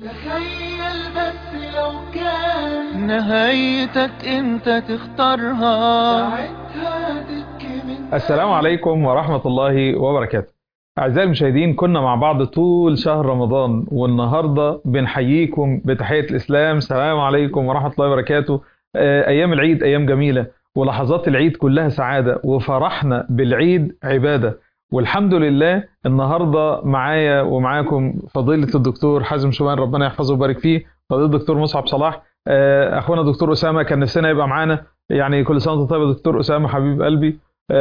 تخيل بس لو كان نهايتك انت تختارها ساعتها تبكي من السلام عليكم ورحمة الله وبركاته أعزائي المشاهدين كنا مع بعض طول شهر رمضان والنهاردة بنحييكم بتحية الإسلام السلام عليكم ورحمة الله وبركاته آه، أيام العيد أيام جميلة ولحظات العيد كلها سعادة وفرحنا بالعيد عبادة والحمد لله النهاردة معايا ومعاكم فضيلة الدكتور حازم شومان ربنا يحفظه ويبارك فيه فضيلة الدكتور مصعب صلاح آه، أخونا دكتور أسامة كان نفسنا يبقى معانا يعني كل سنة وانت طيب يا دكتور أسامة حبيب قلبي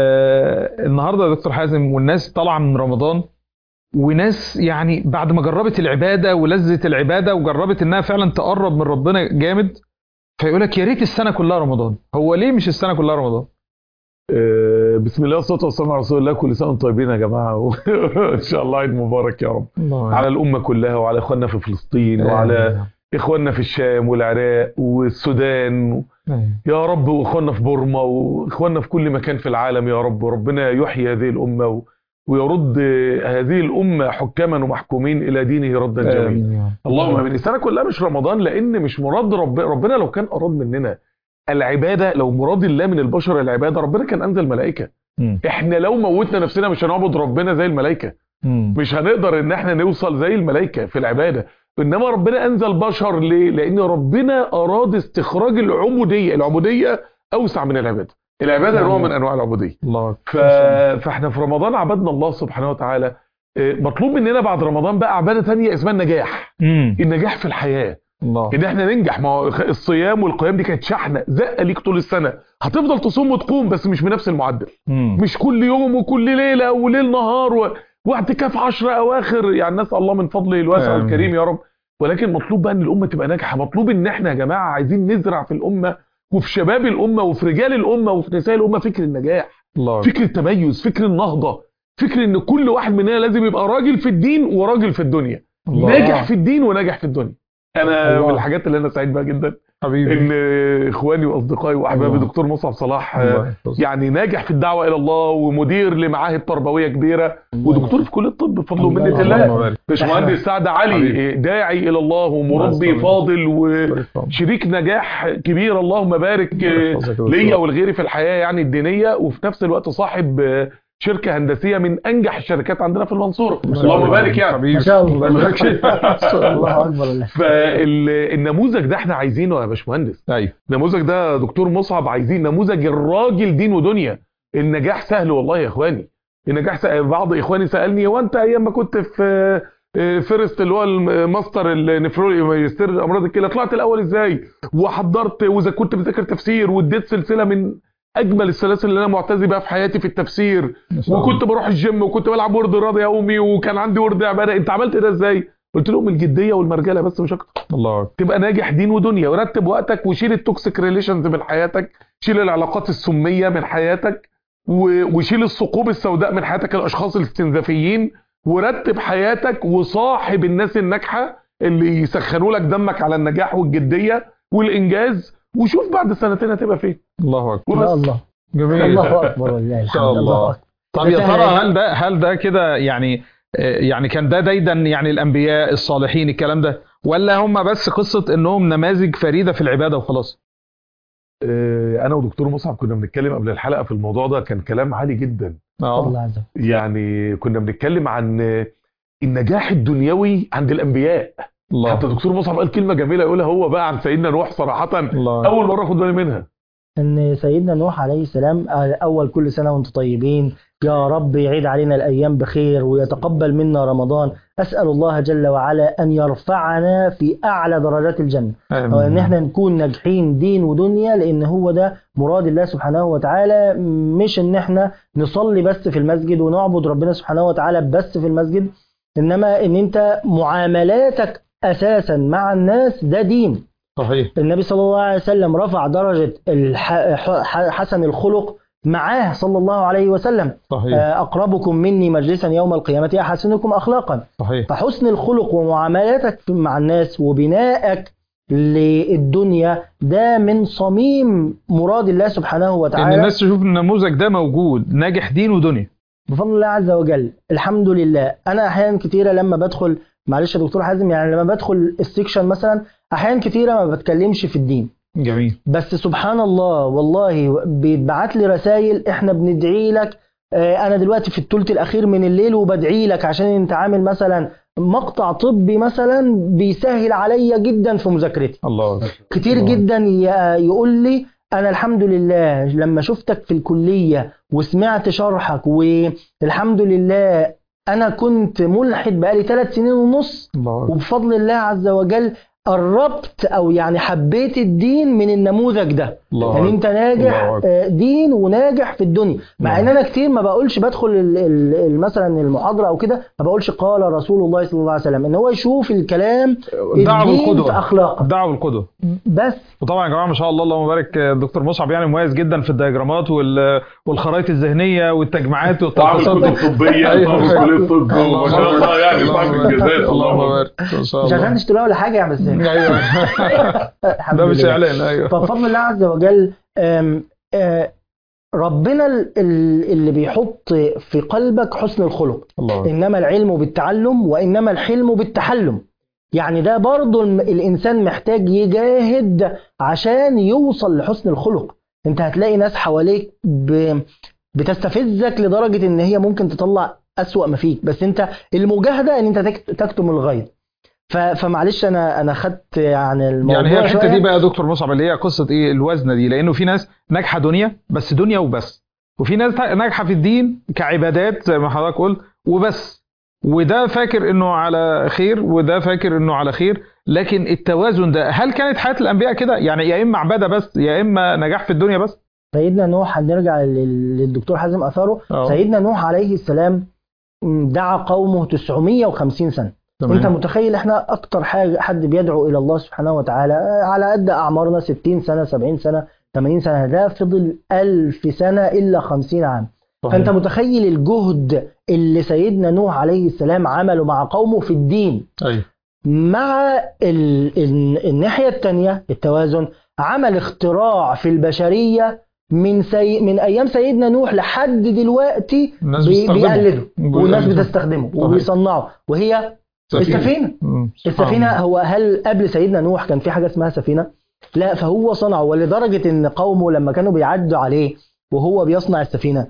آه، النهارده يا دكتور حازم والناس طالعه من رمضان وناس يعني بعد ما جربت العباده ولذة العباده وجربت انها فعلا تقرب من ربنا جامد فيقول لك يا ريت السنه كلها رمضان هو ليه مش السنه كلها رمضان آه، بسم الله والصلاه والسلام على رسول الله كل سنه وانتم طيبين يا جماعه وان شاء الله عيد مبارك يا رب على الامه كلها وعلى اخواننا في فلسطين وعلى اخواننا في الشام والعراق والسودان يا رب واخواننا في بورما واخواننا في كل مكان في العالم يا رب وربنا يحيي هذه الامه و- ويرد هذه الامه حكاما ومحكومين الى دينه ردا جميلا آمين. اللهم امين السنه كلها مش رمضان لان مش مراد رب ربنا لو كان اراد مننا العباده لو مراد الله من البشر العباده ربنا كان انزل ملائكه مم. احنا لو موتنا نفسنا مش هنعبد ربنا زي الملائكه مم. مش هنقدر ان احنا نوصل زي الملائكه في العباده انما ربنا انزل بشر ليه لان ربنا اراد استخراج العبوديه العبوديه اوسع من العباده العباده نوع من انواع العبوديه الله ف... فاحنا في رمضان عبدنا الله سبحانه وتعالى آه، مطلوب مننا بعد رمضان بقى عباده تانية اسمها النجاح مم. النجاح في الحياه الله ان احنا ننجح ما هو الصيام والقيام دي كانت شحنه زقه ليك طول السنه هتفضل تصوم وتقوم بس مش بنفس المعدل مم. مش كل يوم وكل ليله وليل نهار و... واعتكاف عشر اواخر يعني نسال الله من فضله الواسع آمين. والكريم يا رب ولكن مطلوب بقى ان الامه تبقى ناجحه مطلوب ان احنا يا جماعه عايزين نزرع في الامه وفي شباب الامه وفي رجال الامه وفي نساء الامه فكر النجاح الله فكر التميز فكر النهضه فكر ان كل واحد مننا لازم يبقى راجل في الدين وراجل في الدنيا الله. ناجح في الدين وناجح في الدنيا انا الله. من الحاجات اللي انا سعيد بيها جدا حبيبي ان اخواني واصدقائي واحبابي الله. دكتور مصعب صلاح آه، الله يحفظك. يعني ناجح في الدعوه الى الله ومدير لمعاهد تربويه كبيره ودكتور في كليه الطب بفضل ومنه اللهم الله بارك. باشمهندس سعد علي حبيبي. آه، داعي الى الله ومربي الله فاضل بارك فيك. وشريك نجاح كبير اللهم بارك الله آه، يحفظك يا ليا دكتور. ولغيري في الحياه يعني الدينيه وفي نفس الوقت صاحب آه، شركه هندسيه من انجح الشركات عندنا في المنصوره اللهم بارك يعني حبيبي ما شاء الله. الله يبارك فيك. الله اكبر الله فالنموذج ده احنا عايزينه يا باشمهندس ايوه النموذج ده دكتور مصعب عايزين نموذج الراجل دين ودنيا النجاح سهل والله يا اخواني النجاح سهل. بعض اخواني سالني هو انت ايام ما كنت في آه، فيرست اللي هو الماستر النفرولوجي ماجستير الامراض الكلى طلعت الاول ازاي وحضرت واذا كنت بذاكر تفسير واديت سلسله من اجمل السلاسل اللي انا معتز بيها في حياتي في التفسير ما شاء الله. وكنت بروح الجيم وكنت بلعب ورد رياضي يومي وكان عندي ورد عباده انت عملت ده ازاي قلت لهم الجديه والمرجله بس مش اكتر الله أكبر. تبقى ناجح دين ودنيا ورتب وقتك وشيل التوكسيك ريليشنز من حياتك شيل العلاقات السميه من حياتك و- وشيل الثقوب السوداء من حياتك الاشخاص الاستنزافيين ورتب حياتك وصاحب الناس الناجحه اللي يسخنوا لك دمك على النجاح والجديه والانجاز وشوف بعد سنتين هتبقى فين الله اكبر يا الله جميل الله اكبر والله ان شاء الحمد الله الله أكبر. طب يا سهل ترى يعني. هل ده هل ده كده يعني آه، يعني كان ده دايدا يعني الانبياء الصالحين الكلام ده ولا هم بس قصه انهم نماذج فريده في العباده وخلاص آه، انا ودكتور مصعب كنا بنتكلم قبل الحلقه في الموضوع ده كان كلام عالي جدا اه الله عز وجل يعني كنا بنتكلم عن آه، النجاح الدنيوي عند الانبياء الله حتى دكتور مصعب قال كلمه جميله يقولها هو بقى عن سيدنا نوح صراحه الله اول مره اخد بالي منها ان سيدنا نوح عليه السلام قال اول كل سنه وانتم طيبين يا رب يعيد علينا الايام بخير ويتقبل منا رمضان اسال الله جل وعلا ان يرفعنا في اعلى درجات الجنه آمين. وان احنا نكون ناجحين دين ودنيا لان هو ده مراد الله سبحانه وتعالى مش ان احنا نصلي بس في المسجد ونعبد ربنا سبحانه وتعالى بس في المسجد انما ان انت معاملاتك اساسا مع الناس ده دين صحيح النبي صلى الله عليه وسلم رفع درجة الح- ح- حسن الخلق معاه صلى الله عليه وسلم صحيح آه، أقربكم مني مجلسا يوم القيامة أحسنكم أخلاقا صحيح فحسن الخلق ومعاملاتك مع الناس وبنائك للدنيا ده من صميم مراد الله سبحانه ان وتعالى الناس تشوف النموذج ده موجود ناجح دين ودنيا بفضل الله عز وجل الحمد لله أنا أحيانا كتيرة لما بدخل معلش يا دكتور حازم يعني لما بدخل السكشن مثلا احيان كتيره ما بتكلمش في الدين جميل بس سبحان الله والله بيتبعت لي رسائل احنا بندعي لك آه، انا دلوقتي في الثلث الاخير من الليل وبدعي لك عشان انت عامل مثلا مقطع طبي مثلا بيسهل عليا جدا في مذاكرتي الله كتير الله. جدا ي- يقول لي انا الحمد لله لما شفتك في الكليه وسمعت شرحك والحمد لله انا كنت ملحد بقالي ثلاث سنين ونص الله وبفضل الله عز وجل قربت او يعني حبيت الدين من النموذج ده الله يعني انت ناجح الله أكبر. آه، دين وناجح في الدنيا مع ان نعم. انا كتير ما بقولش بدخل ال- ال- ال- مثلا المحاضره او كده ما بقولش قال رسول الله صلى الله عليه وسلم ان هو يشوف الكلام دعوة الدين في بالقدوة اخلاقك دعوة بالقدوة بس وطبعا يا جماعه ما شاء الله اللهم بارك دكتور مصعب يعني مميز جدا في الدياجرامات وال- والخرائط الذهنيه والتجمعات وعامل والتلخيصات كتب طبيه أيوة. وعامل كليه طب وما شاء الله يعني اللهم بعمل بارك. انجازات اللهم الله بارك ما شاء مش عشان الله تشتروها ولا حاجه يعني بس ايوه الحمد ده مش لله. اعلان ايوه فبفضل الله عز وجل آم، آه، ربنا ال- ال- اللي بيحط في قلبك حسن الخلق الله إنما العلم بالتعلم وإنما الحلم بالتحلم يعني ده برضو الم- الإنسان محتاج يجاهد عشان يوصل لحسن الخلق انت هتلاقي ناس حواليك ب... بتستفزك لدرجة ان هي ممكن تطلع أسوأ ما فيك بس انت المجاهدة ان انت تكت- تكتم الغيظ ف... فمعلش انا انا خدت عن الموضوع يعني هي الحته شوية. دي بقى يا دكتور مصعب اللي هي قصه ايه الوزنه دي لانه في ناس ناجحه دنيا بس دنيا وبس وفي ناس ناجحه في الدين كعبادات زي ما حضرتك قلت وبس وده فاكر انه على خير وده فاكر انه على خير لكن التوازن ده هل كانت حياه الانبياء كده يعني يا اما عباده بس يا اما نجاح في الدنيا بس سيدنا نوح هنرجع لل- للدكتور حازم اثاره أه. سيدنا نوح عليه السلام م، دعا قومه 950 سنه انت متخيل احنا اكتر حاجه حد بيدعو الى الله سبحانه وتعالى آه، على قد اعمارنا 60 سنه 70 سنه 80 سنه ده فضل 1000 سنه الا 50 عام صحيح. فانت متخيل الجهد اللي سيدنا نوح عليه السلام عمله مع قومه في الدين ايوه مع ال... ال... الناحية التانية التوازن عمل اختراع في البشرية من سي... من أيام سيدنا نوح لحد دلوقتي الناس بي... بتستخدمه. بيقلده والناس بيقلده. بتستخدمه صحيح. وبيصنعه وهي السفينة مم. سبحان السفينة الله. هو هل قبل سيدنا نوح كان في حاجة اسمها سفينة؟ لا فهو صنعه ولدرجة إن قومه لما كانوا بيعدوا عليه وهو بيصنع السفينة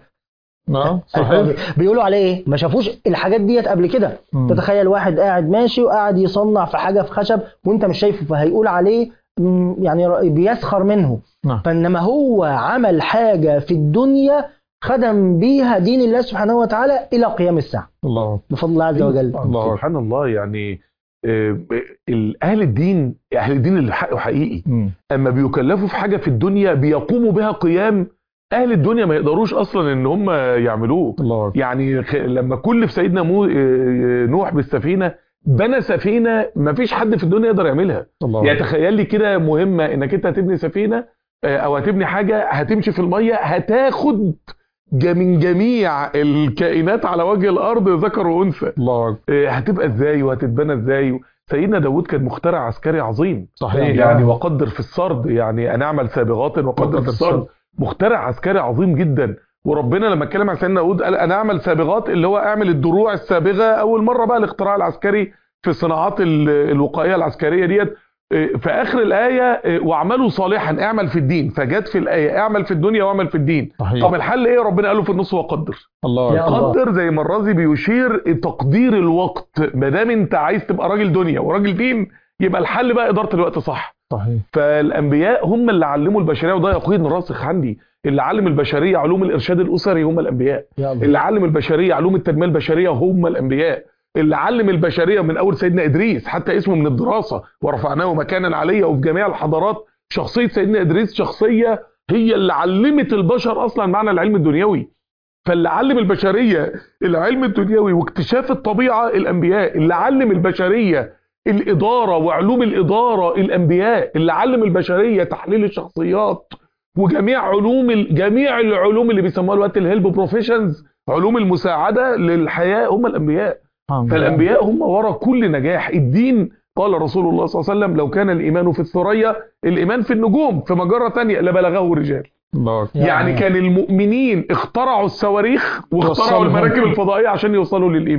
اه صحيح بيقولوا عليه ايه؟ ما شافوش الحاجات ديت قبل كده مم. تتخيل واحد قاعد ماشي وقاعد يصنع في حاجه في خشب وانت مش شايفه فهيقول عليه مم، يعني ر- بيسخر منه نعم. فانما هو عمل حاجه في الدنيا خدم بيها دين الله سبحانه وتعالى الى قيام الساعه الله بفضل الله عز وجل الله سبحان الله يعني آه، ال- اهل الدين اهل الدين اللي حقه حقيقي مم. اما بيكلفوا في حاجه في الدنيا بيقوموا بها قيام اهل الدنيا ما يقدروش اصلا ان هم يعملوه الله أكبر. يعني خ- لما كل في سيدنا مو... آه، نوح بالسفينه بنى سفينه ما فيش حد في الدنيا يقدر يعملها الله يعني أكبر. تخيل لي كده مهمه انك انت هتبني سفينه آه، او هتبني حاجه هتمشي في الميه هتاخد ج- من جميع الكائنات على وجه الارض ذكر وانثى الله أكبر. آه، هتبقى ازاي وهتتبنى ازاي سيدنا داود كان مخترع عسكري عظيم صحيح يعني وقدر في السرد يعني انا اعمل سابغات وقدر وقدر في السرد مخترع عسكري عظيم جدا وربنا لما اتكلم عن سيدنا داود قال انا اعمل سابغات اللي هو اعمل الدروع السابغه اول مره بقى الاختراع العسكري في الصناعات ال- الوقائيه العسكريه ديت آه، في اخر الايه آه، واعملوا صالحا اعمل في الدين فجت في الايه اعمل في الدنيا واعمل في الدين صحيح طب الحل ايه ربنا قاله في النص وقدر الله يا أكبر. الله. قدر زي ما الرازي بيشير تقدير الوقت ما دام انت عايز تبقى راجل دنيا وراجل دين يبقى الحل بقى اداره الوقت صح صحيح فالانبياء هم اللي علموا البشريه وده يقين راسخ عندي اللي علم البشريه علوم الارشاد الاسري هم الانبياء يا الله اللي علم البشريه علوم التنميه البشريه هم الانبياء اللي علم البشريه من اول سيدنا ادريس حتى اسمه من الدراسه ورفعناه مكانا عليا وفي جميع الحضارات شخصيه سيدنا ادريس شخصيه هي اللي علمت البشر اصلا معنى العلم الدنيوي فاللي علم البشريه العلم الدنيوي واكتشاف الطبيعه الانبياء اللي علم البشريه الاداره وعلوم الاداره الانبياء اللي علم البشريه تحليل الشخصيات وجميع علوم ال- جميع العلوم اللي بيسموها الوقت الهيلب بروفيشنز علوم المساعده للحياه هم الانبياء سبحان الله. فالانبياء هم ورا كل نجاح الدين قال رسول الله صلى الله عليه وسلم لو كان الايمان في الثريا الايمان في النجوم في مجره ثانيه لبلغه الرجال الله أكبر. يا يعني الله. كان المؤمنين اخترعوا الصواريخ واخترعوا وصلهم. المراكب الفضائيه عشان يوصلوا للايمان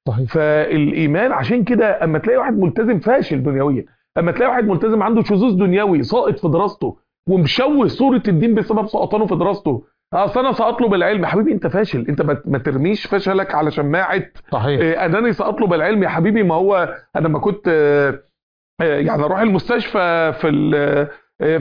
صحيح فالايمان عشان كده اما تلاقي واحد ملتزم فاشل دنيويا اما تلاقي واحد ملتزم عنده شذوذ دنيوي ساقط في دراسته ومشوه صوره الدين بسبب سقطانه في دراسته اصل انا ساطلب العلم يا حبيبي انت فاشل انت ما ما ترميش فشلك على شماعه صحيح إيه، انني ساطلب العلم يا حبيبي ما هو انا لما كنت آه، آه، يعني اروح المستشفى في ال- آه،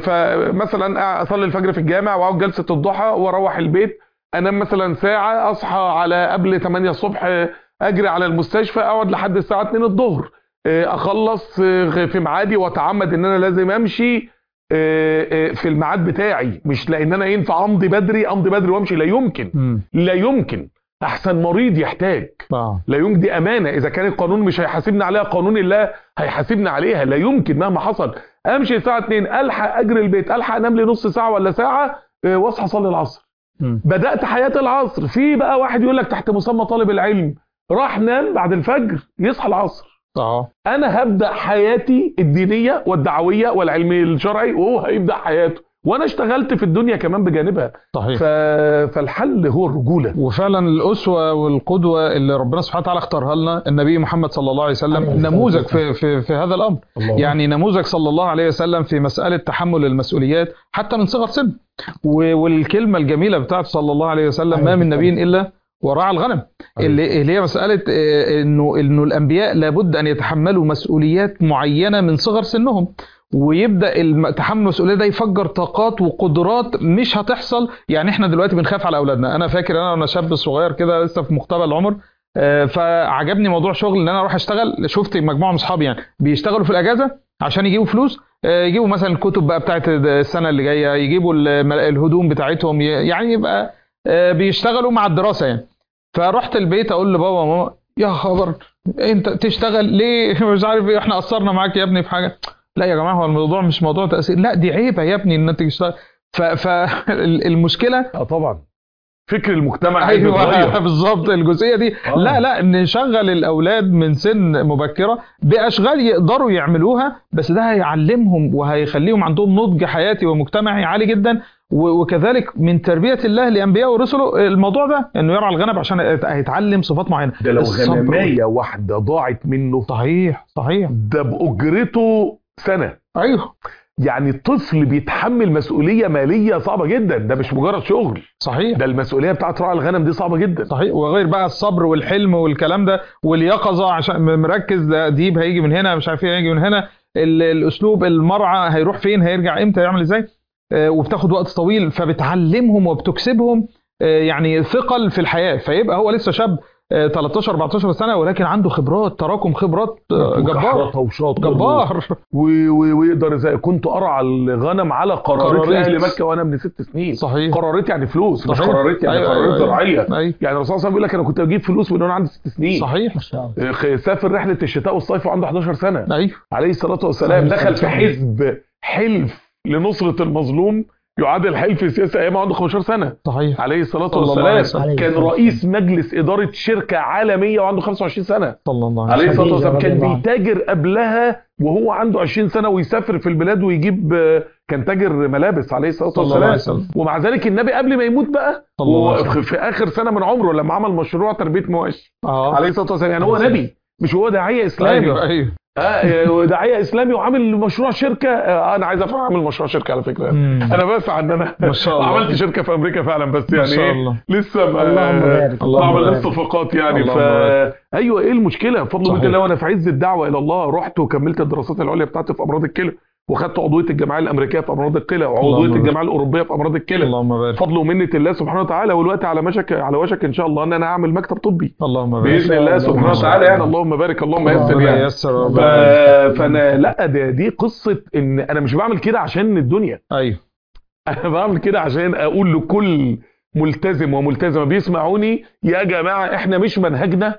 فمثلا اصلي الفجر في الجامع واقعد جلسه الضحى واروح البيت انام مثلا ساعه اصحى على قبل 8 الصبح آه، اجري على المستشفى اقعد لحد الساعه 2 الظهر آه، اخلص آه، في ميعادي واتعمد ان انا لازم امشي آه، آه، في الميعاد بتاعي مش لان انا ينفع امضي بدري امضي بدري وامشي لا يمكن مم. لا يمكن احسن مريض يحتاج اه لا يمكن دي امانه اذا كان القانون مش هيحاسبني عليها قانون الله هيحاسبني عليها لا يمكن مهما حصل امشي الساعه 2 الحق اجري البيت الحق انام لي نص ساعه ولا ساعه آه، واصحى اصلي العصر مم. بدات حياه العصر في بقى واحد يقول لك تحت مسمى طالب العلم راح نام بعد الفجر يصحى العصر اه انا هبدا حياتي الدينيه والدعويه والعلمي الشرعي وهو هيبدا حياته وانا اشتغلت في الدنيا كمان بجانبها صحيح ف... فالحل هو الرجوله وفعلا الأسوة والقدوة اللي ربنا سبحانه وتعالى اختارها لنا النبي محمد صلى الله عليه وسلم عليه الصلاة نموذج والسلام. في, في, في هذا الأمر الله يعني نموذج صلى الله عليه وسلم في مسألة تحمل المسؤوليات حتى من صغر سن و- والكلمة الجميلة بتاعته صلى الله عليه وسلم ما من نبي إلا وراعى الغنم اللي اللي هي مسألة آه، إنه إنه الأنبياء لابد أن يتحملوا مسؤوليات معينة من صغر سنهم ويبدا الم- تحمل المسؤوليه ده يفجر طاقات وقدرات مش هتحصل يعني احنا دلوقتي بنخاف على اولادنا انا فاكر انا وانا شاب صغير كده لسه في مقتبل العمر آه، فعجبني موضوع شغل ان انا اروح اشتغل شفت مجموعه من اصحابي يعني بيشتغلوا في الاجازه عشان يجيبوا فلوس آه، يجيبوا مثلا الكتب بقى بتاعت السنه اللي جايه يجيبوا الم- الهدوم بتاعتهم ي- يعني يبقى آه، بيشتغلوا مع الدراسه يعني فرحت البيت اقول لبابا وماما يا خبر انت تشتغل ليه مش عارف ايه احنا قصرنا معاك يا ابني في حاجه لا يا جماعه هو الموضوع مش موضوع تاثير لا دي عيبه يا ابني ان انت تشتغل فالمشكله اه طبعا فكر المجتمع عايز ايوه يتغير بالظبط الجزئيه دي آه. لا لا نشغل الاولاد من سن مبكره باشغال يقدروا يعملوها بس ده هيعلمهم وهيخليهم عندهم نضج حياتي ومجتمعي عالي جدا و- وكذلك من تربيه الله لانبياء ورسله الموضوع ده انه يرعى الغنم عشان هيتعلم صفات معينه ده لو الصبر. غنمايه واحده ضاعت منه صحيح صحيح ده باجرته سنه ايوه يعني طفل بيتحمل مسؤوليه ماليه صعبه جدا ده مش مجرد شغل صحيح ده المسؤوليه بتاعت راعي الغنم دي صعبه جدا صحيح وغير بقى الصبر والحلم والكلام ده واليقظه عشان مركز ده ديب هيجي من هنا مش عارف ايه هيجي من هنا ال- الاسلوب المرعى هيروح فين هيرجع امتى يعمل ازاي آه، وبتاخد وقت طويل فبتعلمهم وبتكسبهم آه، يعني ثقل في الحياه فيبقى هو لسه شاب آه، 13 14 سنه ولكن عنده خبرات تراكم خبرات آه، جبار وكحرطة وشاطر جبار و- و- ويقدر زي كنت ارعى الغنم على قرارات قرارات. لاهل مكه وانا ابن ست سنين صحيح قرارات يعني فلوس مش صحيح. قرارات يعني أيوة، قرارات أيوة، أيوة. زراعيه أيوة. يعني الرسول صلى الله عليه وسلم بيقول لك انا كنت بجيب فلوس من وانا عندي ست سنين صحيح ما شاء الله خ- سافر رحله الشتاء والصيف وعنده 11 سنه ايوه عليه الصلاه والسلام عليه دخل في الصلاة والسلام. حزب حلف لنصره المظلوم يعادل حلف سياسي ايام عنده 15 سنه صحيح عليه الصلاه صلى الله عليه والسلام وسلم. كان عليه الصلاة رئيس مجلس اداره شركه عالميه وعنده 25 سنه صلى الله عليه عليه وسلم الصلاه والسلام خديجة كان رضي الله عنها. بيتاجر قبلها وهو عنده 20 سنه ويسافر في البلاد ويجيب آه، كان تاجر ملابس عليه الصلاه صلى الله عليه والسلام وسلم ومع ذلك النبي قبل ما يموت بقى صلى الله عليه هو وسلم. في في اخر سنه من عمره لما عمل مشروع تربيه مواشي اه عليه الصلاه والسلام يعني هو عليه نبي مش هو داعيه اسلامي ايوه ايوه اه داعيه اسلامي وعامل مشروع شركه آه انا عايز اعمل مشروع شركه على فكره مم. انا بسعى ان انا ما شاء الله. عملت شركه في امريكا فعلا بس ما يعني شاء ايه الله لسه ما اللهم بارك اللهم ما عملناش بارك. صفقات يعني اللهم ف بارك. ايوه ايه المشكله بفضل صحيح. من الله وانا في عز الدعوه الى الله رحت وكملت الدراسات العليا بتاعتي في امراض الكلى وخدت عضويه الجمعيه الامريكيه في امراض الكلى وعضويه اللهم بارك. الجمعيه الاوروبيه في امراض الكلى اللهم بارك فضل ومنه الله سبحانه وتعالى والوقت على مشك على وشك ان شاء الله ان انا اعمل مكتب طبي اللهم بارك باذن الله سبحانه اللهم وتعالى بارك. يعني اللهم بارك اللهم يسر ربنا يعني ييسر ف... ربنا ييسر. فانا لا ده دي قصه ان انا مش بعمل كده عشان الدنيا ايوه انا بعمل كده عشان اقول لكل ملتزم وملتزمه بيسمعوني يا جماعه احنا مش منهجنا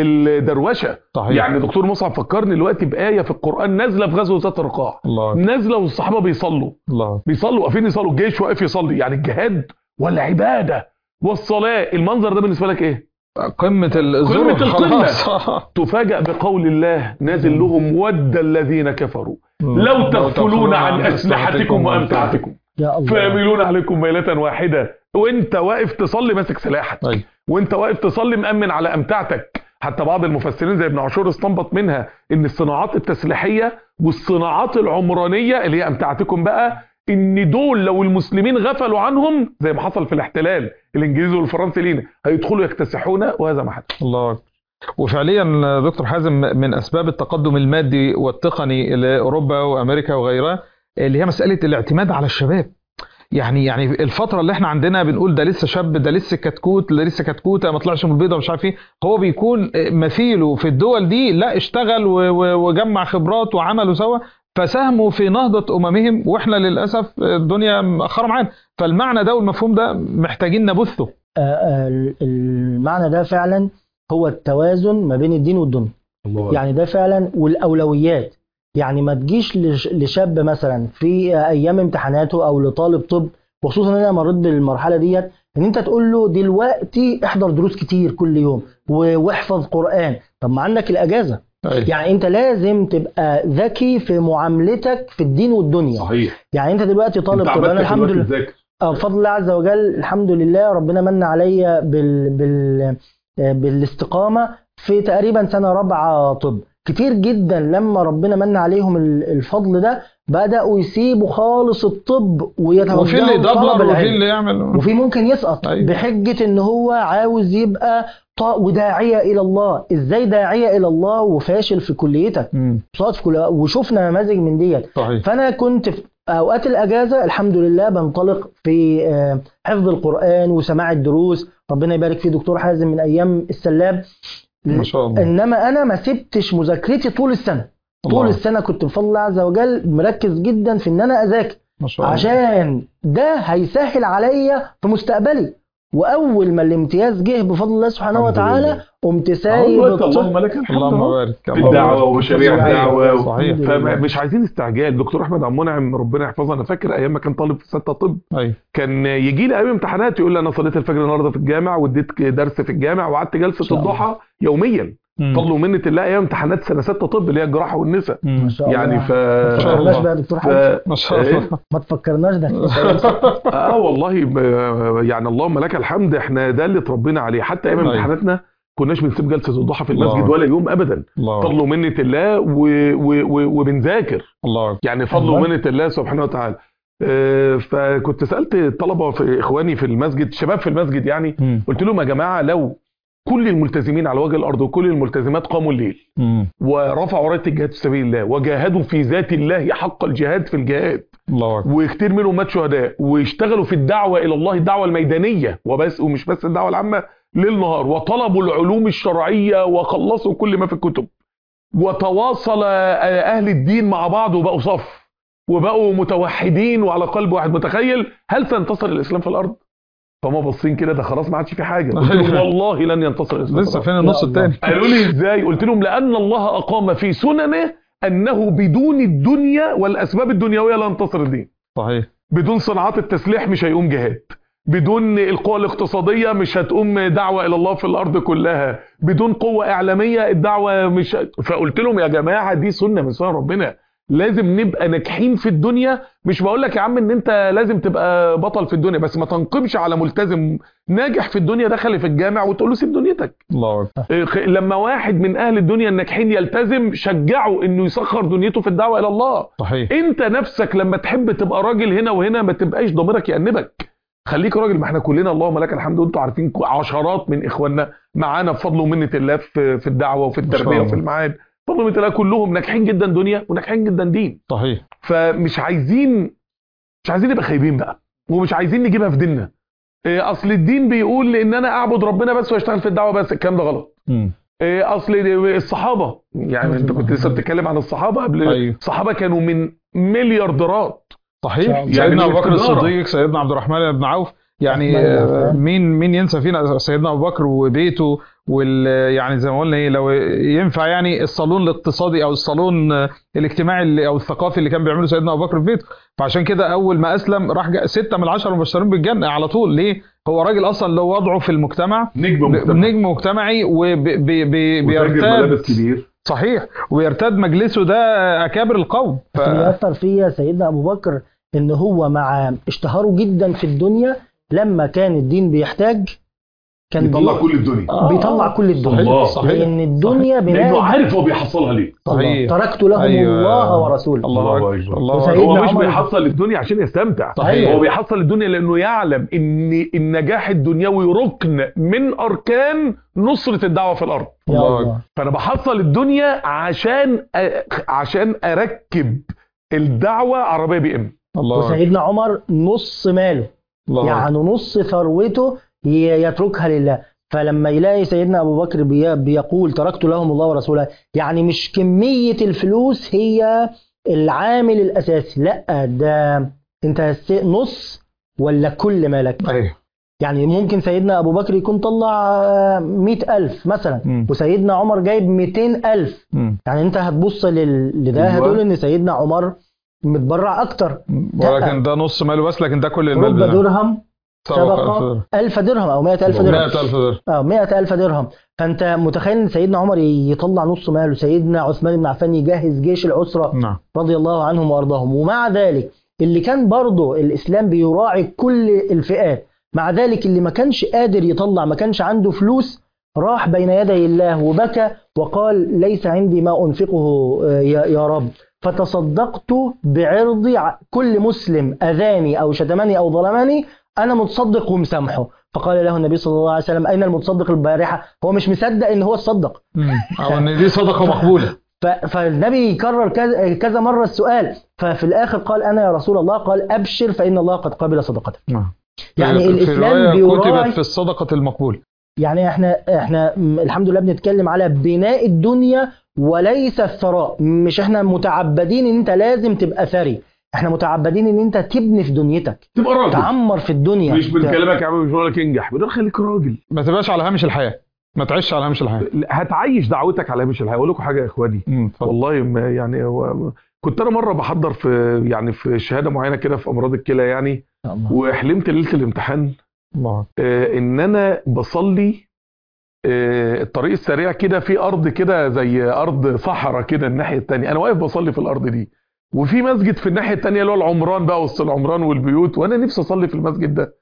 الدروشه صحيح يعني دكتور مصعب فكرني دلوقتي بايه في القران نازله في غزوه ذات الرقاع الله نازله والصحابه بيصلوا الله بيصلوا واقفين يصلوا الجيش واقف يصلي يعني الجهاد والعباده والصلاه المنظر ده بالنسبه لك ايه قمة الذل قمة القمة. خلاص. تفاجأ بقول الله نازل لهم ود الذين كفروا لو تغفلون عن أسلحتكم وأمتعتكم يا الله فيميلون عليكم ميلة واحدة وانت واقف تصلي ماسك سلاحك أيوة. وانت واقف تصلي مأمن على أمتعتك حتى بعض المفسرين زي ابن عاشور استنبط منها ان الصناعات التسليحيه والصناعات العمرانيه اللي هي امتعتكم بقى ان دول لو المسلمين غفلوا عنهم زي ما حصل في الاحتلال الانجليزي والفرنسي لينا هيدخلوا يكتسحونا وهذا ما حدث الله أكبر. وفعليا دكتور حازم من اسباب التقدم المادي والتقني لاوروبا وامريكا وغيرها اللي هي مساله الاعتماد على الشباب يعني يعني الفتره اللي احنا عندنا بنقول ده لسه شاب ده لسه كتكوت ده لسه كتكوته ما طلعش من البيضه مش عارف ايه هو بيكون مثيله في الدول دي لا اشتغل و- و- وجمع خبرات وعمل وسوى فساهموا في نهضه اممهم واحنا للاسف الدنيا مأخره معانا فالمعنى ده والمفهوم ده محتاجين نبثه آه، آه، المعنى ده فعلا هو التوازن ما بين الدين والدنيا يعني ده فعلا والاولويات يعني ما تجيش لش- لشاب مثلا في ايام امتحاناته او لطالب طب وخصوصا ان انا مريت بالمرحله ديت ان انت تقول له دلوقتي احضر دروس كتير كل يوم و- واحفظ قران طب ما عندك الاجازه يعني انت لازم تبقى ذكي في معاملتك في الدين والدنيا صحيح يعني انت دلوقتي طالب انت طب انا عملت الحمد دلوقتي لله تذاكر. آه، بفضل الله عز وجل الحمد لله ربنا من عليا بال بال آه، بالاستقامة في تقريبا سنة رابعة طب كتير جدا لما ربنا من عليهم ال- الفضل ده بدأوا يسيبوا خالص الطب ويتوجهوا وفي اللي لطلب يدبلر وفي العلم. اللي يعمل وفي ممكن يسقط أيوة. بحجة ان هو عاوز يبقى ط- وداعية الى الله ازاي داعية الى الله وفاشل في كليتك مم. صاد في كلية وشفنا نماذج من ديت صحيح فانا كنت في اوقات الاجازه الحمد لله بنطلق في آه، حفظ القران وسماع الدروس ربنا يبارك فيه دكتور حازم من ايام السلاب ما شاء الله انما انا ما سبتش مذاكرتي طول السنه طول الله. السنه كنت بفضل الله عز وجل مركز جدا في ان انا اذاكر ما شاء الله عشان ده هيسهل عليا في مستقبلي واول ما الامتياز جه بفضل الله سبحانه الحمد وتعالى لله. قمت سايب دلوقتي الطب اللهم لك الحمد اللهم أهو. بارك في اللهم الدعوه بارك. ومشاريع الدعوه و- صحيح فمش عايزين استعجال دكتور احمد عبد المنعم ربنا يحفظه انا فاكر ايام ما كان طالب في سته طب ايوه كان يجي لي ايام امتحانات يقول لي انا صليت الفجر النهارده في الجامع واديت درس في الجامع وقعدت جلسه شاء الله. الضحى يوميا مم. فضل ومنه الله ايام امتحانات سنه سته طب اللي هي الجراحه والنساء مم. ما شاء الله يعني ف ما شاء تفكرناش الله. بقى يا دكتور ف... حازم ما شاء الله ما تفكرناش ده اه والله ب- يعني اللهم لك الحمد احنا ده اللي اتربينا عليه حتى ايام أيوة. امتحاناتنا كناش بنسيب جلسه الضحى في الله. المسجد ولا يوم ابدا الله فضل ومنه الله و... و... و... وبنذاكر الله يعني فضل أيوة. ومنه الله سبحانه وتعالى آه، فكنت سالت الطلبه في اخواني في المسجد شباب في المسجد يعني مم. قلت لهم يا جماعه لو كل الملتزمين على وجه الارض وكل الملتزمات قاموا الليل مم. ورفعوا رايه الجهاد في سبيل الله وجاهدوا في ذات الله حق الجهاد في الجهاد الله اكبر وكتير منهم مات شهداء واشتغلوا في الدعوه الى الله الدعوه الميدانيه وبس ومش بس الدعوه العامه ليل نهار وطلبوا العلوم الشرعيه وخلصوا كل ما في الكتب وتواصل اهل الدين مع بعض وبقوا صف وبقوا متوحدين وعلى قلب واحد متخيل هل سينتصر الاسلام في الارض فهم باصين كده ده خلاص ما عادش في حاجه قلت لهم والله لن ينتصر الاسلام في لسه الأرض. فين النص يا الله. التاني قالوا لي ازاي قلت لهم لان الله اقام في سننه انه بدون الدنيا والاسباب الدنيويه لا ينتصر الدين صحيح بدون صناعات التسليح مش هيقوم جهاد بدون القوى الاقتصادية مش هتقوم دعوة إلى الله في الأرض كلها بدون قوة إعلامية الدعوة مش فقلت لهم يا جماعة دي سنة من سنن ربنا لازم نبقى ناجحين في الدنيا مش بقول لك يا عم ان انت لازم تبقى بطل في الدنيا بس ما تنقمش على ملتزم ناجح في الدنيا دخل في الجامع وتقول له سيب دنيتك الله اكبر إيه، خ- لما واحد من اهل الدنيا الناجحين يلتزم شجعه انه يسخر دنيته في الدعوه الى الله صحيح انت نفسك لما تحب تبقى راجل هنا وهنا ما تبقاش ضميرك يأنبك خليك راجل ما احنا كلنا اللهم لك الحمد وانتم عارفين عشرات من اخواننا معانا بفضل ومنه الله في في الدعوه وفي ما شاء التربيه الله. وفي المعاد بفضل ومنه الله كلهم ناجحين جدا دنيا وناجحين جدا دين صحيح فمش عايزين مش عايزين نبقى خايبين بقى ومش عايزين نجيبها في ديننا إيه، اصل الدين بيقول ان انا اعبد ربنا بس واشتغل في الدعوه بس الكلام ده غلط مم. إيه، اصل الصحابه يعني انت كنت لسه بتتكلم عن الصحابه قبل أيوه. الصحابه كانوا من مليارديرات صحيح يعني سيدنا ابو مش بكر تجارة. الصديق سيدنا عبد الرحمن بن عوف يعني عثمان بن آه، عفان. مين مين ينسى فينا سيدنا ابو بكر وبيته وال يعني زي ما قلنا ايه لو ينفع يعني الصالون الاقتصادي او الصالون آه، الاجتماعي اللي او الثقافي اللي كان بيعمله سيدنا ابو بكر في بيته فعشان كده اول ما اسلم راح جا- ستة من العشرة مبشرين بالجنه على طول ليه؟ هو راجل اصلا له وضعه في المجتمع نجم ب- نجم مجتمعي وبيرتاد كبير صحيح ويرتاد مجلسه ده اكابر القوم ف... بس اللي اثر فيا سيدنا ابو بكر ان هو مع اشتهاره جدا في الدنيا لما كان الدين بيحتاج كان يطلع بيقول- كل الدنيا آه. بيطلع كل الدنيا الله. صحيح. لان الدنيا لانه بناء عارف هو بيحصلها ليه صحيح. تركت لهم أيوة. الله ورسوله الله الله اكبر أكبر. الله وسيدنا أكبر. هو مش عمر- بيحصل الدنيا عشان يستمتع صحيح. هو بيحصل الدنيا لانه يعلم ان النجاح الدنيوي ركن من اركان نصرة الدعوة في الارض يا الله الله فانا بحصل الدنيا عشان أ... عشان اركب الدعوة عربية بي ام الله أكبر. وسيدنا عمر نص ماله الله أكبر. يعني نص ثروته ي- يتركها لله فلما يلاقي سيدنا ابو بكر بي- بيقول تركت لهم الله ورسوله يعني مش كميه الفلوس هي العامل الاساسي لا ده انت هست- نص ولا كل مالك ايوه يعني ممكن سيدنا ابو بكر يكون طلع آه، مئة ألف مثلا مم. وسيدنا عمر جايب 200 ألف مم. يعني انت هتبص لل- لده أيوة. هتقول ان سيدنا عمر متبرع اكتر ولكن ده نص ماله بس لكن ده كل المال رب بتاعه. درهم سبق سبق ألف درهم أو مئة ألف درهم 100000 درهم اه 100 ألف درهم فأنت متخيل إن سيدنا عمر يطلع نص ماله سيدنا عثمان بن عفان يجهز جيش العسرة نعم رضي الله عنهم وأرضاهم ومع ذلك اللي كان برضه الإسلام بيراعي كل الفئات مع ذلك اللي ما كانش قادر يطلع ما كانش عنده فلوس راح بين يدي الله وبكى وقال ليس عندي ما أنفقه آه، يا يا رب فتصدقت بعرض ع- كل مسلم أذاني أو شتمني أو ظلمني أنا متصدق ومسامحه فقال له النبي صلى الله عليه وسلم أين المتصدق البارحة هو مش مصدق إن هو تصدق مم. او ان دي صدقه مقبوله ف- فالنبي كرر كذا كذا مرة السؤال ففي الآخر قال أنا يا رسول الله قال أبشر فإن الله قد قبل صدقتك نعم يعني في- في الإسلام رواية كتبت بيراعي في الصدقه المقبوله يعني احنا احنا م- الحمد لله بنتكلم على بناء الدنيا وليس الثراء مش احنا متعبدين ان انت لازم تبقى ثري احنا متعبدين ان انت تبني في دنيتك تبقى راجل تعمر في الدنيا مش بنكلمك يا عم مش بقول لك انجح بنقول خليك راجل ما تبقاش على هامش الحياه ما تعيش على هامش الحياه هتعيش دعوتك على مش الحياه اقول لكم حاجه يا اخواني مم. اتفضل. والله ما يعني هو كنت انا مره بحضر في يعني في شهاده معينه كده في امراض الكلى يعني وحلمت ليله الامتحان الله آه، ان انا بصلي آه، الطريق السريع كده في ارض كده زي ارض صحراء كده الناحيه التانية انا واقف بصلي في الارض دي وفي مسجد في الناحيه التانية اللي هو العمران بقى وسط العمران والبيوت وانا نفسي اصلي في المسجد ده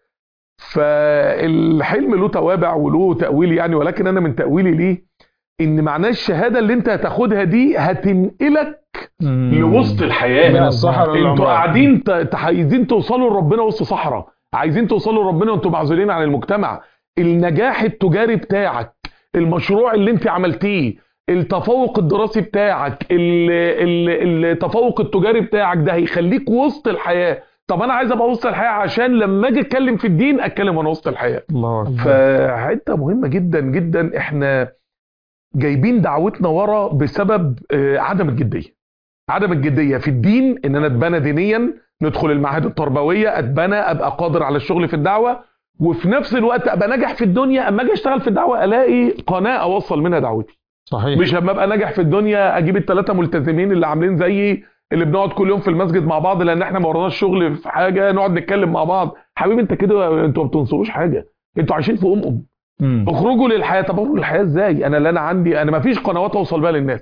فالحلم له توابع وله تاويل يعني ولكن انا من تاويلي ليه ان معناه الشهاده اللي انت هتاخدها دي هتنقلك مم. لوسط الحياه من الصحراء انتوا للعمران. قاعدين ت- ت- عايزين توصلوا لربنا وسط صحراء عايزين توصلوا لربنا وانتوا معزولين عن المجتمع النجاح التجاري بتاعك المشروع اللي انت عملتيه التفوق الدراسي بتاعك ال- ال- التفوق التجاري بتاعك ده هيخليك وسط الحياة طب انا عايز ابقى وسط الحياة عشان لما اجي اتكلم في الدين اتكلم وانا وسط الحياة الله أكبر. فحته مهمه جدا جدا احنا جايبين دعوتنا ورا بسبب آه، عدم الجديه عدم الجديه في الدين ان انا اتبنى دينيا ندخل المعاهد التربويه اتبنى ابقى قادر على الشغل في الدعوه وفي نفس الوقت ابقى ناجح في الدنيا اما اجي اشتغل في الدعوه الاقي قناه اوصل منها دعوتي صحيح مش لما ابقى ناجح في الدنيا اجيب الثلاثه ملتزمين اللي عاملين زيي اللي بنقعد كل يوم في المسجد مع بعض لان احنا ما وراناش شغل في حاجه نقعد نتكلم مع بعض حبيبي انت كده انتوا ما بتنصروش حاجه انتوا عايشين في ام ام مم. اخرجوا للحياه طب اخرج للحياه ازاي انا لا انا عندي انا ما فيش قنوات اوصل بيها للناس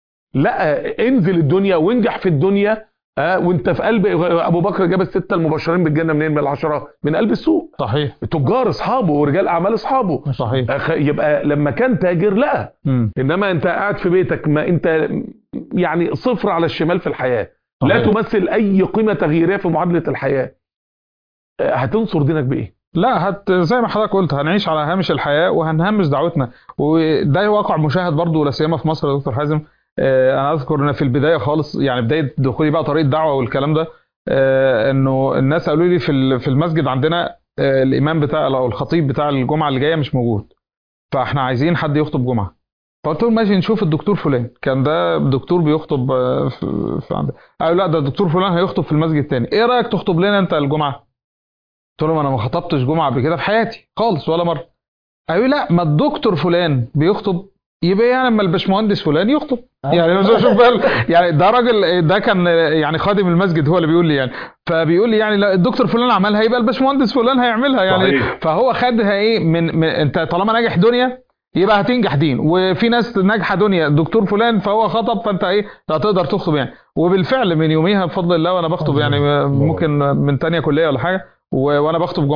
لا انزل الدنيا وانجح في الدنيا آه وانت في قلب ابو بكر جاب السته المبشرين بالجنه منين من العشره من قلب السوق صحيح تجار اصحابه ورجال اعمال اصحابه صحيح أخ- يبقى لما كان تاجر لا مم. انما انت قاعد في بيتك ما انت يعني صفر على الشمال في الحياه لا صحيح. تمثل اي قيمه تغييريه في معادله الحياه آه، هتنصر دينك بايه لا هت زي ما حضرتك قلت هنعيش على هامش الحياه وهنهمش دعوتنا وده واقع مشاهد برضه ولا سيما في مصر يا دكتور حازم آه، انا اذكر ان في البدايه خالص يعني بدايه دخولي بقى طريق الدعوه والكلام ده آه، انه الناس قالوا لي في ال- في المسجد عندنا آه، الامام بتاع او الخطيب بتاع الجمعه اللي جايه مش موجود فاحنا عايزين حد يخطب جمعه فقلت لهم ماشي نشوف الدكتور فلان كان ده دكتور بيخطب آه، في في عند قالوا لا ده الدكتور فلان هيخطب في المسجد التاني ايه رايك تخطب لنا انت الجمعه قلت لهم انا ما خطبتش جمعه قبل كده في حياتي خالص ولا مره قالوا لا ما الدكتور فلان بيخطب يبقى يعني اما الباشمهندس فلان يخطب يعني لازم اشوف بقى ال- يعني ده راجل ده كان يعني خادم المسجد هو اللي بيقول لي يعني فبيقول لي يعني لا الدكتور فلان عملها يبقى الباشمهندس فلان هيعملها يعني صحيح. فهو خدها ايه من, من انت طالما ناجح دنيا يبقى هتنجح دين وفي ناس ناجحه دنيا الدكتور فلان فهو خطب فانت ايه هتقدر تخطب يعني وبالفعل من يوميها بفضل الله وانا بخطب يعني ممكن من تانية كليه ولا حاجه و- وانا بخطب جمعه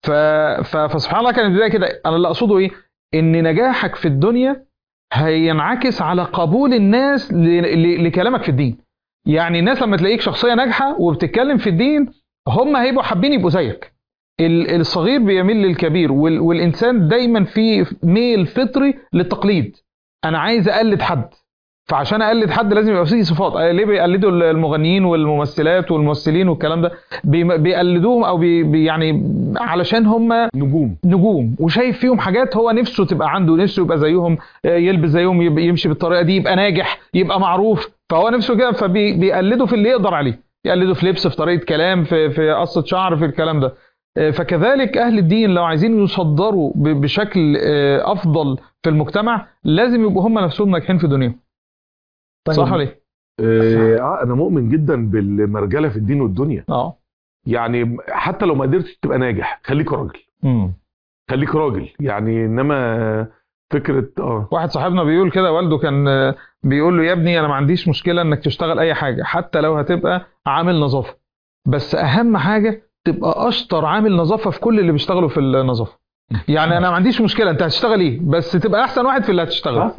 ف... ف... فسبحان الله كانت البدايه كده انا اللي اقصده ايه ان نجاحك في الدنيا هينعكس على قبول الناس ل... ل... لكلامك في الدين يعني الناس لما تلاقيك شخصيه ناجحه وبتتكلم في الدين هم هيبقوا حابين يبقوا زيك ال- الصغير بيميل للكبير وال... والانسان دايما في ميل فطري للتقليد انا عايز اقلد حد فعشان اقلد حد لازم يبقى فيه صفات آه، ليه بيقلدوا المغنيين والممثلات والممثلين والكلام ده بي- بيقلدوهم او بي بي- يعني علشان هم نجوم نجوم وشايف فيهم حاجات هو نفسه تبقى عنده نفسه يبقى زيهم آه، يلبس زيهم يبقى يمشي بالطريقه دي يبقى ناجح يبقى معروف فهو نفسه كده فبيقلده في اللي يقدر عليه يقلده في لبس في طريقه كلام في في قصه شعر في الكلام ده آه، فكذلك اهل الدين لو عايزين يصدروا ب- بشكل آه، افضل في المجتمع لازم يبقوا هم نفسهم ناجحين في دنياهم طيب صح ولا ايه؟ آه انا مؤمن جدا بالمرجله في الدين والدنيا اه يعني حتى لو ما قدرتش تبقى ناجح خليك راجل مم. خليك راجل يعني انما فكره اه واحد صاحبنا بيقول كده والده كان آه، بيقول له يا ابني انا ما عنديش مشكله انك تشتغل اي حاجه حتى لو هتبقى عامل نظافه بس اهم حاجه تبقى اشطر عامل نظافه في كل اللي بيشتغلوا في النظافه يعني انا ما عنديش مشكله انت هتشتغل ايه بس تبقى احسن واحد في اللي هتشتغل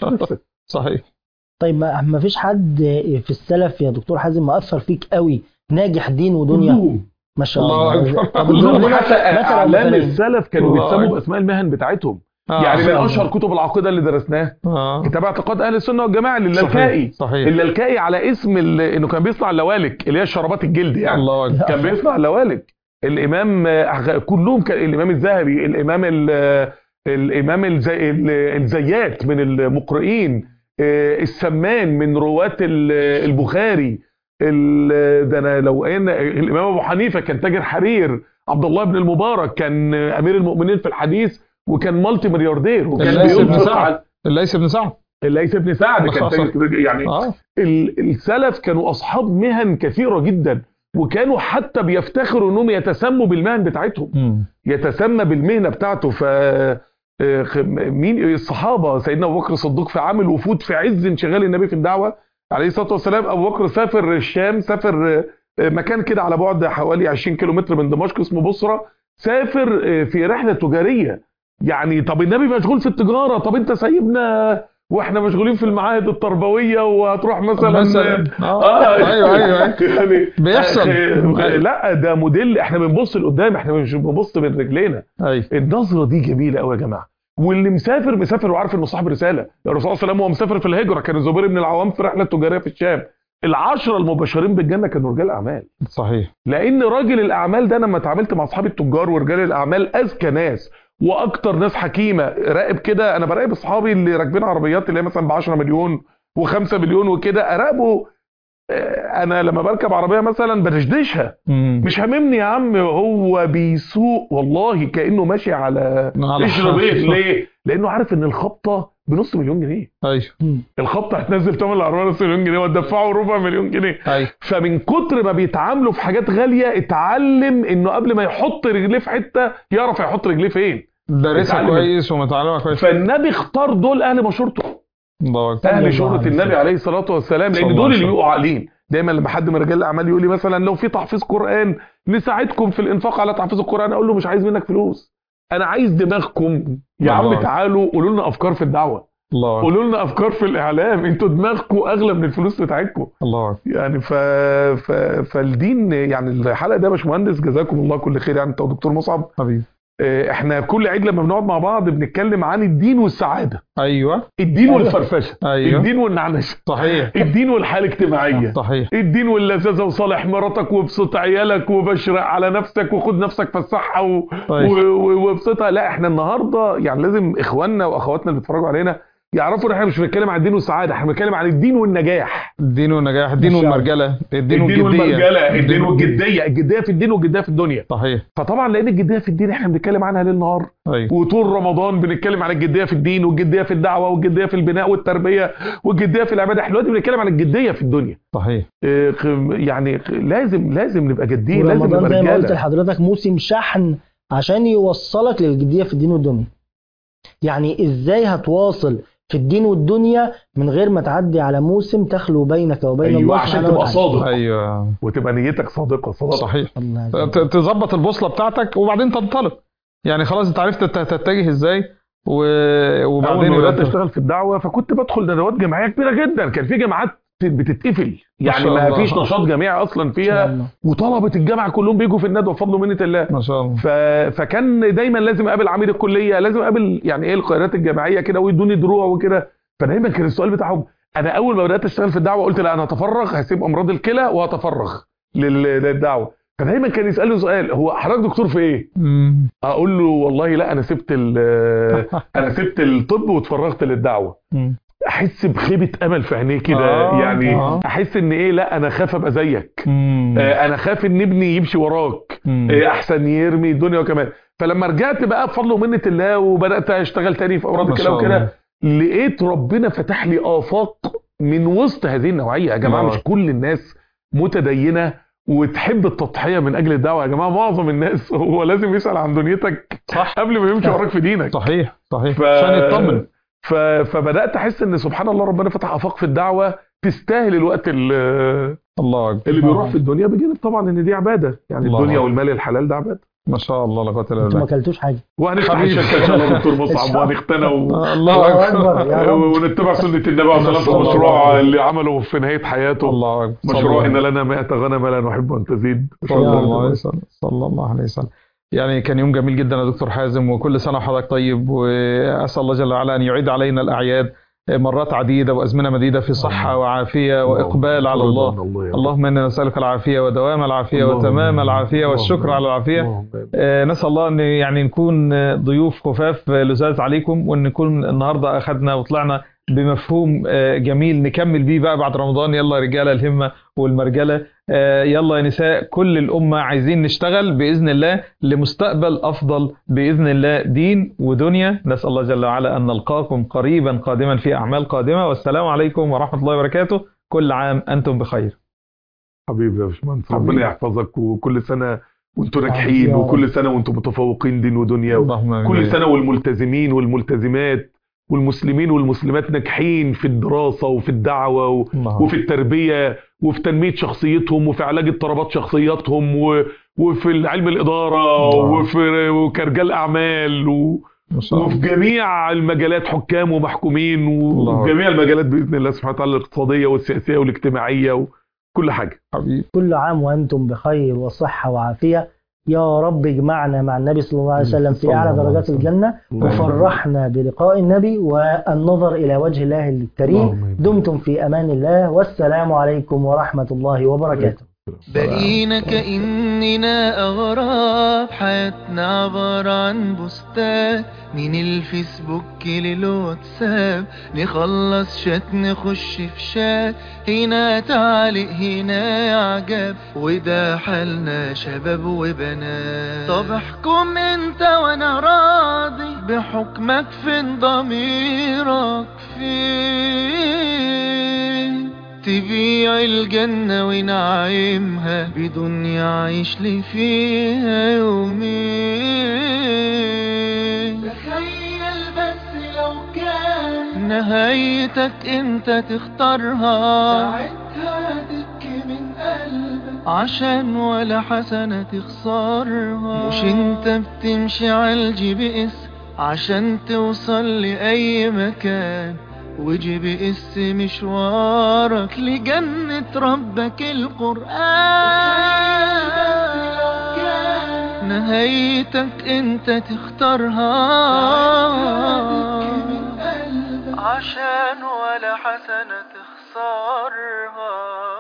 صحيح طيب ما ما فيش حد في السلف يا دكتور حازم مأثر فيك قوي ناجح دين ودنيا كلهم ما شاء الله الله أكبر. طب كلهم اضرب لنا حتى مثل أو اعلام مثلين. السلف كانوا الله بيتسموا أكبر. باسماء المهن بتاعتهم آه. يعني من فعلا. اشهر كتب العقيده اللي درسناها آه. كتاب اعتقاد اهل السنه والجماعه صحيح للالكائي صحيح اللالكائي على اسم ال- انه كان بيصنع اللوالك اللي هي شرابات الجلد يعني الله اكبر كان بيصنع اللوالك الامام آه، كلهم كان الامام الذهبي الامام ال- الامام الزي ال- الزيات من المقرئين آه، السمان من رواه ال- البخاري ال- ده انا لو ان الامام ابو حنيفه كان تاجر حرير عبد الله بن المبارك كان امير المؤمنين في الحديث وكان مالتي ملياردير وكان الليث بن بينفق سعد. على الليث بن سعد الليث بن سعد كان صح. تاجر يعني اه ال- السلف كانوا اصحاب مهن كثيره جدا وكانوا حتى بيفتخروا انهم يتسموا بالمهن بتاعتهم مم. يتسمى بالمهنه بتاعته ف آه، خ- مين الصحابه سيدنا ابو بكر الصديق في عام الوفود في عز انشغال النبي في الدعوه عليه الصلاه والسلام ابو بكر سافر الشام سافر آه، مكان كده على بعد حوالي 20 كيلو متر من دمشق اسمه بصره سافر آه، في رحله تجاريه يعني طب النبي مشغول في التجاره طب انت سايبنا واحنا مشغولين في المعاهد التربويه وهتروح مثلا مثلا اه آه، ايوه ايوه أيوة. يعني بيحصل. آه، لا ده موديل احنا بنبص لقدام احنا مش بنبص من رجلينا ايوه النظره دي جميله قوي يا جماعه واللي مسافر مسافر وعارف انه صاحب رساله الرسول صلى الله عليه وسلم وهو مسافر في الهجره كان الزبير بن العوام في رحله تجاريه في الشام العشره المبشرين بالجنه كانوا رجال اعمال صحيح لان راجل الاعمال ده انا لما اتعاملت مع اصحاب التجار ورجال الاعمال اذكى ناس واكتر ناس حكيمه راقب كده انا براقب اصحابي اللي راكبين عربيات اللي هي مثلا ب 10 مليون و5 مليون وكده اراقبه آه، انا لما بركب عربيه مثلا بدشدشها مم. مش هاممني يا عم هو بيسوق والله كانه ماشي على على قشر حق. بيت ليه؟ لانه عارف ان الخبطه بنص مليون جنيه ايوه الخبطه هتنزل ثمن العربيه نص مليون جنيه وتدفعه ربع مليون جنيه ايوه فمن كتر ما بيتعاملوا في حاجات غاليه اتعلم انه قبل ما يحط رجليه في حته يعرف يحط رجليه فين دارسها اتعلم. كويس ومتعلمها كويس فالنبي اختار دول اهل مشورته الله اكبر اهل الله شهره عليه النبي عليه الصلاه والسلام صلى لان الله دول عليه اللي وسلم. بيبقوا عاقلين دايما لما حد من رجال الاعمال يقول لي مثلا لو في تحفيظ قران نساعدكم في الانفاق على تحفيظ القران اقول له مش عايز منك فلوس انا عايز دماغكم يا عم الله. تعالوا قولوا لنا افكار في الدعوه الله اكبر قولوا لنا افكار في الاعلام انتوا دماغكم اغلى من الفلوس بتاعتكم الله اكبر يعني ف... ف... فالدين يعني الحلقه ده يا باشمهندس جزاكم الله كل خير يعني انت ودكتور مصعب حبيبي اه، احنا كل عيد لما بنقعد مع بعض بنتكلم عن الدين والسعاده ايوه الدين والفرفشه ايوه الدين والنعنشه صحيح الدين والحاله الاجتماعيه صحيح الدين واللذاذه وصالح مراتك وابسط عيالك وبشرق على نفسك وخد نفسك فسحها و... طيب. و... و... وابسطها لا احنا النهارده يعني لازم اخواننا واخواتنا اللي بيتفرجوا علينا يعرفوا ان احنا مش بنتكلم عن الدين والسعاده احنا بنتكلم عن الدين والنجاح الدين والنجاح الدين ما شاء الله. والمرجله الدين الدين والجديه والمرجله الدين والجديه الجديه في الدين والجديه في الدنيا صحيح فطبعا لان الجديه في الدين احنا بنتكلم عنها ليل نهار ايوه وطول رمضان بنتكلم عن الجديه في الدين والجديه في الدعوه والجديه في البناء والتربيه والجديه في العباده احنا دلوقتي بنتكلم عن الجديه في الدنيا صحيح إيه، خ- يعني خ- لازم لازم نبقى جديين لازم ورمضان نبقى زي ما قلت رجاله لحضرتك موسم شحن عشان يوصلك للجديه في الدين والدنيا يعني ازاي هتواصل في الدين والدنيا من غير ما تعدي على موسم تخلو بينك وبين ايوه الله عشان سبحانه تبقى وتعالى. صادق ايوه وتبقى نيتك صادقه صادقه صحيح الله عز ت- وجل. تظبط البوصله بتاعتك وبعدين تنطلق يعني خلاص انت عرفت تت- تتجه ازاي و... اول وبعدين ما يبقى بدات انت- اشتغل في الدعوه فكنت بدخل ندوات جماعيه كبيره جدا كان في جامعات بتتقفل يعني شاء ما الله. فيش نشاط جامعي اصلا إن شاء فيها الله. وطلبه الجامعه كلهم بيجوا في الندوه بفضل ومنه الله ما شاء الله ف... فكان دايما لازم اقابل عميد الكليه لازم اقابل يعني ايه القيادات الجامعيه كده ويدوني دروع وكده فدايما كان السؤال بتاعهم انا اول ما بدات اشتغل في الدعوه قلت لا انا هتفرغ هسيب امراض الكلى وهتفرغ لل- للدعوه فدايما كان يسالني سؤال هو حضرتك دكتور في ايه مم. اقول له والله لا انا سبت ال- انا سبت الطب واتفرغت للدعوه مم. احس بخيبه امل في عينيه كده آه، يعني آه. احس ان ايه لا انا خاف ابقى زيك مم. آه، انا خاف ان ابني يمشي وراك مم. آه، احسن يرمي الدنيا وكمان فلما رجعت بقى بفضل ومنه الله وبدات اشتغل تاني في امراض ما الكلى شاء الله. وكده لقيت ربنا فتح لي افاق من وسط هذه النوعيه يا جماعه الله. مش كل الناس متدينه وتحب التضحيه من اجل الدعوه يا جماعه معظم الناس هو لازم يسال عن دنيتك صح قبل ما يمشي وراك في دينك صحيح صحيح ف... عشان يطمن ف... فبدات احس ان سبحان الله ربنا فتح افاق في الدعوه تستاهل الوقت اللي, الله أكبر. اللي بيروح في الدنيا بجانب طبعا ان دي عباده يعني الله الدنيا أكبر. والمال الحلال ده عباده ما شاء الله لا قوه الا انتوا ما بالله اكلتوش حاجه وهنفتح حبيبي. الشركه ان شاء الله دكتور إن شاء مصعب الله. وهنختنى و... آه، الله الله اكبر اكبر يا رب ونتبع سنه النبي عليه الصلاه والسلام في الله المشروع أكبر. اللي عمله في نهايه حياته الله اكبر مشروع ان صلى لنا 100 غنم لا نحب ان تزيد صلى الله عليه وسلم صلى الله عليه وسلم يعني كان يوم جميل جدا يا دكتور حازم وكل سنه وحضرتك طيب واسال الله جل وعلا ان يعيد علينا الاعياد مرات عديده وازمنه مديده في صحه وعافيه واقبال على الله اللهم انا نسالك العافيه ودوام العافيه وتمام العافيه والشكر على العافيه آه، نسال الله ان يعني نكون آه، ضيوف خفاف آه، لزاز عليكم وان نكون النهارده اخذنا وطلعنا بمفهوم آه، جميل نكمل بيه بقى بعد رمضان يلا يا رجاله الهمه والمرجله آه، يلا يا نساء كل الامه عايزين نشتغل باذن الله لمستقبل افضل باذن الله دين ودنيا نسال الله جل وعلا ان نلقاكم قريبا قادما في اعمال قادمه والسلام عليكم ورحمه الله وبركاته كل عام انتم بخير حبيبي يا باشمهندس حبيبي. ربنا يحفظك وكل سنه وانتم يا ناجحين رب. وكل سنه وانتم متفوقين دين ودنيا اللهم آمين. كل سنه والملتزمين والملتزمات والمسلمين والمسلمات ناجحين في الدراسه وفي الدعوه و... الله. وفي التربيه وفي تنميه شخصيتهم وفي علاج اضطرابات شخصياتهم و... وفي علم الاداره الله. وفي وكرجال اعمال و... ما شاء وفي الله جميع المجالات حكام ومحكومين الله. وفي جميع المجالات باذن الله سبحانه وتعالى الاقتصاديه والسياسيه والاجتماعيه وكل حاجه حبيبي كل عام وانتم بخير وصحه وعافيه يا رب اجمعنا مع النبي صلى الله عليه وسلم في صلى اعلى الله عليه درجات وسلم. الجنه وفرحنا بلقاء النبي والنظر الى وجه الله الكريم اللهم آمين. دمتم في امان الله والسلام عليكم ورحمه الله وبركاته بقينا كأننا أغراب حياتنا عبارة عن بوستات من الفيسبوك للواتساب نخلص شات نخش في شات هنا تعليق هنا إعجاب وده حالنا شباب وبنات طب احكم انت وانا راضي بحكمك فين ضميرك فين تبيع الجنة ونعيمها بدنيا عيش لي فيها يومين تخيل بس لو كان نهايتك انت تختارها ساعتها تبكي من قلبك عشان ولا حسنة تخسرها مش انت بتمشي على الجي بي اس عشان توصل لأي مكان وجي بي اس مشوارك لجنة ربك القرآن نهايتك انت تختارها عشان ولا حسنة تخسرها